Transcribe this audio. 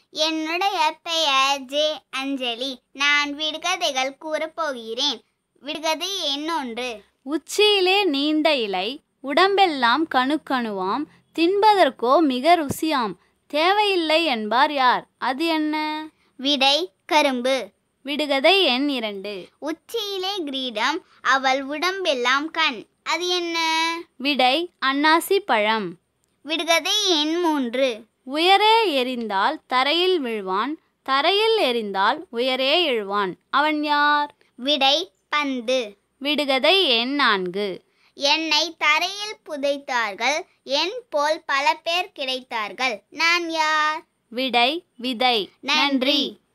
என்னுடைய பெயர் ஜே அஞ்சலி நான் விடுகதைகள் கூறப் போகிறேன் விடுகதை எண்ணொன்று உச்சியிலே நீண்ட இலை உடம்பெல்லாம் கணுக்கணுவாம் தின்பதற்கோ மிக ருசியாம் தேவையில்லை என்பார் யார் அது என்ன விடை கரும்பு விடுகதை எண் இரண்டு உச்சியிலே கிரீடம் அவள் உடம்பெல்லாம் கண் அது என்ன விடை அன்னாசி பழம் விடுகதை எண் மூன்று உயரே எறிந்தால் தரையில் விழுவான் தரையில் எறிந்தால் உயரே எழுவான் அவன் யார் விடை பந்து விடுகதை எண் நான்கு என்னை தரையில் புதைத்தார்கள் என் போல் பல பேர் கிடைத்தார்கள் நான் யார் விடை விதை நன்றி